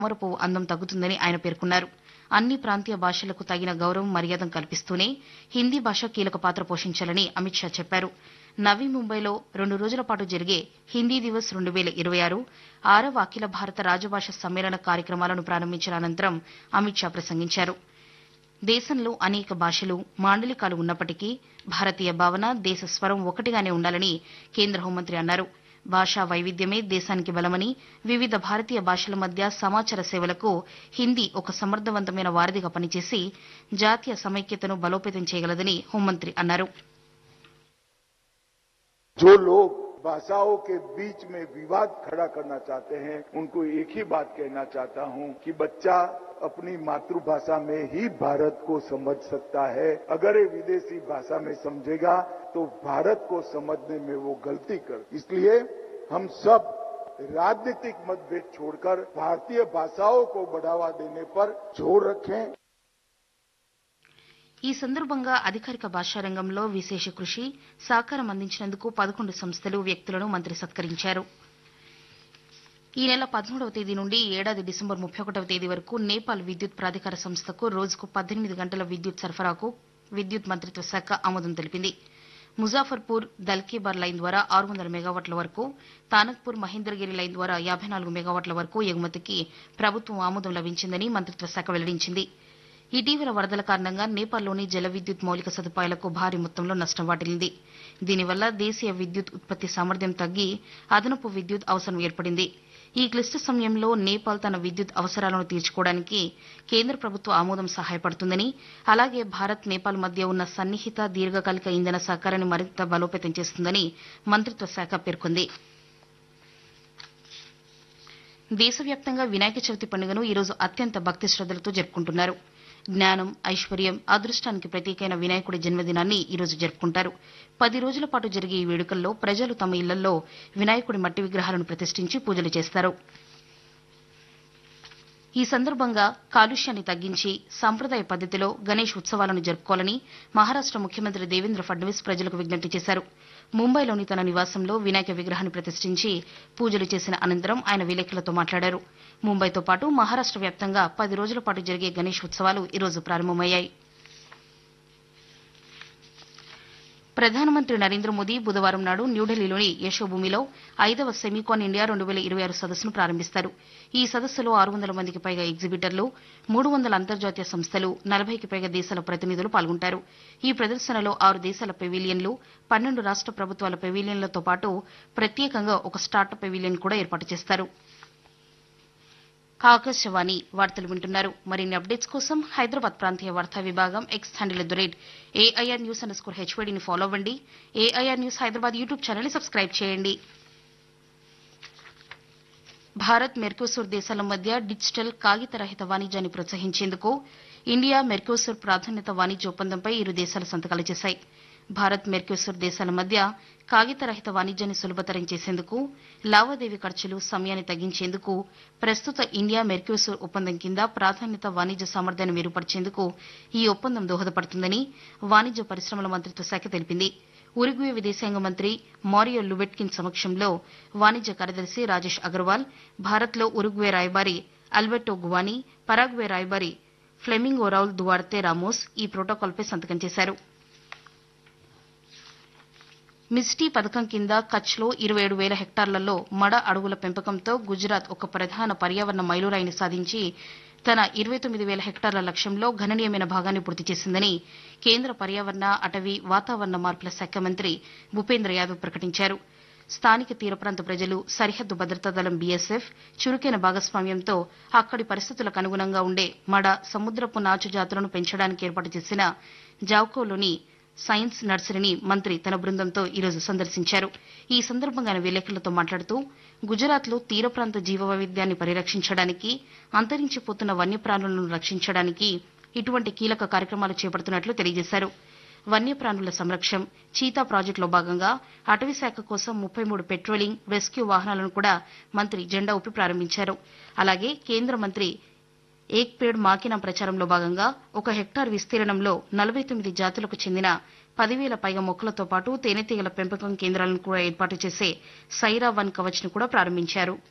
తామరపువ్వు అందం తగ్గుతుందని ఆయన పేర్కొన్నారు అన్ని ప్రాంతీయ భాషలకు తగిన గౌరవం మర్యాద కల్పిస్తూనే హిందీ భాష కీలక పాత్ర పోషించాలని అమిత్ షా చెప్పారు నవీ ముంబైలో రెండు రోజుల పాటు జరిగే హిందీ దివస్ రెండు వేల ఇరవై ఆరు ఆరవ అఖిల భారత రాజభాష సమ్మేళన కార్యక్రమాలను ప్రారంభించిన అనంతరం అమిత్ షా ప్రసంగించారు దేశంలో అనేక భాషలు మాండలికాలు ఉన్నప్పటికీ భారతీయ భావన దేశ స్వరం ఒకటిగానే ఉండాలని కేంద్ర హోంమంత్రి అన్నారు భాషా వైవిధ్యమే దేశానికి బలమని వివిధ భారతీయ భాషల మధ్య సమాచార సేవలకు హిందీ ఒక సమర్థవంతమైన వారధిగా పనిచేసి జాతీయ సమైక్యతను బలోపేతం చేయగలదని హోంమంత్రి అన్నారు जो लोग भाषाओं के बीच में विवाद खड़ा करना चाहते हैं उनको एक ही बात कहना चाहता हूं कि बच्चा अपनी मातृभाषा में ही भारत को समझ सकता है अगर ये विदेशी भाषा में समझेगा तो भारत को समझने में वो गलती कर इसलिए हम सब राजनीतिक मतभेद छोड़कर भारतीय भाषाओं को बढ़ावा देने पर जोर रखें ఈ సందర్భంగా అధికారిక భాషా రంగంలో విశేష కృషి సహకారం అందించినందుకు పదకొండు సంస్థలు వ్యక్తులను మంత్రి సత్కరించారు ఈ నెల పదమూడవ తేదీ నుండి ఈ ఏడాది డిసెంబర్ ముప్పై ఒకటవ తేదీ వరకు నేపాల్ విద్యుత్ ప్రాధికార సంస్థకు రోజుకు పద్దెనిమిది గంటల విద్యుత్ సరఫరాకు విద్యుత్ మంత్రిత్వ శాఖ ఆమోదం తెలిపింది ముజాఫర్పూర్ దల్కీబార్ లైన్ ద్వారా ఆరు వందల మెగావాట్ల వరకు తానక్పూర్ మహేంద్రగిరి లైన్ ద్వారా యాభై నాలుగు మెగావాట్ల వరకు ఎగుమతికి ప్రభుత్వం ఆమోదం లభించిందని మంత్రిత్వ శాఖ వెల్లడించింది ఇటీవల వరదల కారణంగా నేపాల్లోని జల విద్యుత్ మౌలిక సదుపాయాలకు భారీ మొత్తంలో నష్టం వాటిల్లింది దీనివల్ల దేశీయ విద్యుత్ ఉత్పత్తి సామర్థ్యం తగ్గి అదనపు విద్యుత్ అవసరం ఏర్పడింది ఈ క్లిష్ట సమయంలో నేపాల్ తన విద్యుత్ అవసరాలను తీర్చుకోవడానికి కేంద్ర ప్రభుత్వ ఆమోదం సహాయపడుతుందని అలాగే భారత్ నేపాల్ మధ్య ఉన్న సన్నిహిత దీర్ఘకాలిక ఇంధన సహకారాన్ని మరింత బలోపేతం చేస్తుందని మంత్రిత్వ శాఖ పేర్కొంది దేశవ్యాప్తంగా వినాయక చవితి పండుగను ఈరోజు అత్యంత భక్తి శ్రద్దలతో జరుపుకుంటున్నారు జ్ఞానం ఐశ్వర్యం అదృష్టానికి ప్రతీకైన వినాయకుడి జన్మదినాన్ని ఈరోజు జరుపుకుంటారు పది రోజుల పాటు జరిగే ఈ వేడుకల్లో ప్రజలు తమ ఇళ్లలో వినాయకుడి మట్టి విగ్రహాలను ప్రతిష్ఠించి పూజలు చేస్తారు ఈ సందర్భంగా కాలుష్యాన్ని తగ్గించి సంప్రదాయ పద్దతిలో గణేష్ ఉత్సవాలను జరుపుకోవాలని మహారాష్ట ముఖ్యమంత్రి దేవేంద్ర ఫడ్నవీస్ ప్రజలకు విజ్ఞప్తి చేశారు ముంబైలోని తన నివాసంలో వినాయక విగ్రహాన్ని ప్రతిష్ఠించి పూజలు చేసిన అనంతరం ఆయన విలేకరులతో మాట్లాడారు ముంబైతో పాటు మహారాష్ట వ్యాప్తంగా పది రోజుల పాటు జరిగే గణేష్ ఉత్సవాలు ఈరోజు ప్రారంభమయ్యాయి ప్రధానమంత్రి నరేంద్ర మోదీ బుధవారం నాడు న్యూఢిల్లీలోని యశోభూమిలో ఐదవ సెమీకాన్ ఇండియా రెండు వేల ఇరవై ఆరు సదస్సును ప్రారంభిస్తారు ఈ సదస్సులో ఆరు వందల మందికి పైగా ఎగ్జిబిటర్లు మూడు వందల అంతర్జాతీయ సంస్థలు నలభైకి పైగా దేశాల ప్రతినిధులు పాల్గొంటారు ఈ ప్రదర్శనలో ఆరు దేశాల పెవిలియన్లు పన్నెండు రాష్ట ప్రభుత్వాల పెవిలియన్లతో పాటు ప్రత్యేకంగా ఒక స్టార్టప్ పెవిలియన్ కూడా ఏర్పాటు చేస్తారు ఆకాశవాణి వార్తలు వింటున్నారు మరిన్ని అప్డేట్స్ కోసం హైదరాబాద్ ప్రాంతీయ వార్తా విభాగం X handle at the rate AIR news underscore హెచ్వైడీని ఫాలో అవ్వండి ఏఐఆర్ న్యూస్ హైదరాబాద్ యూట్యూబ్ ఛానల్ని సబ్స్క్రైబ్ చేయండి భారత్ మెర్కోసూర్ దేశాల మధ్య డిజిటల్ కాగితరహిత వాణిజ్యాన్ని ప్రోత్సహించేందుకు ఇండియా మెర్కోసూర్ ప్రాధాన్యత వాణిజ్య ఒప్పందంపై ఇరు దేశాలు సంతకాలు చేశాయి భారత్ మెర్కోసూర్ దేశాల మధ్య కాగితరహిత వాణిజ్యాన్ని సులభతరం చేసేందుకు లావాదేవీ ఖర్చులు సమయాన్ని తగ్గించేందుకు ప్రస్తుత ఇండియా మెర్కోసూర్ ఒప్పందం కింద ప్రాధాన్యత వాణిజ్య సామర్థ్యాన్ని మెరుగుపరిచేందుకు ఈ ఒప్పందం దోహదపడుతుందని వాణిజ్య పరిశ్రమల మంత్రిత్వ శాఖ తెలిపింది ఉరుగ్వే విదేశాంగ మంత్రి మారియో లుబెట్కిన్ సమక్షంలో వాణిజ్య కార్యదర్శి రాజేష్ అగర్వాల్ భారత్లో ఉరుగ్వే రాయబారి అల్బెర్టో గువాని పరాగ్వే రాయబారి ఫ్లెమింగో రౌల్ దువార్తే రామోస్ ఈ ప్రోటోకాల్పై సంతకం చేశారు మిస్టీ పథకం కింద కచ్లో ఇరవై ఏడు వేల హెక్టార్లలో మడ అడవుల పెంపకంతో గుజరాత్ ఒక ప్రధాన పర్యావరణ మైలురాయిని సాధించి తన ఇరవై తొమ్మిది వేల హెక్టార్ల లక్ష్యంలో గణనీయమైన భాగాన్ని పూర్తి చేసిందని కేంద్ర పర్యావరణ అటవీ వాతావరణ మార్పుల శాఖ మంత్రి భూపేంద్ర యాదవ్ ప్రకటించారు స్థానిక తీర ప్రాంత ప్రజలు సరిహద్దు భద్రతా దళం బీఎస్ఎఫ్ చురుకైన భాగస్వామ్యంతో అక్కడి పరిస్థితులకు అనుగుణంగా ఉండే మడ సముద్రపు నాచు జాతులను పెంచడానికి ఏర్పాటు చేసిన జావ్కోలోని సైన్స్ నర్సరీని మంత్రి తన బృందంతో ఈరోజు సందర్శించారు ఈ సందర్భంగా ఆయన విలేకరులతో మాట్లాడుతూ గుజరాత్లో తీర ప్రాంత జీవ వైవిధ్యాన్ని పరిరక్షించడానికి అంతరించిపోతున్న వన్యప్రాణులను రక్షించడానికి ఇటువంటి కీలక కార్యక్రమాలు చేపడుతున్నట్లు తెలియజేశారు వన్యప్రాణుల సంరక్షణ చీతా ప్రాజెక్టులో భాగంగా అటవీ శాఖ కోసం ముప్పై మూడు పెట్రోలింగ్ రెస్క్యూ వాహనాలను కూడా మంత్రి జెండా ఊపి ప్రారంభించారు అలాగే కేంద్ర మంత్రి ఏక్ పేడ్ మాకినా ప్రచారంలో భాగంగా ఒక హెక్టార్ విస్తీర్ణంలో నలభై తొమ్మిది జాతులకు చెందిన పదివేల పైగా మొక్కలతో పాటు తేనెటీగల పెంపకం కేంద్రాలను కూడా ఏర్పాటు చేసే సైరా వన్ కవచ్ ను కూడా ప్రారంభించారు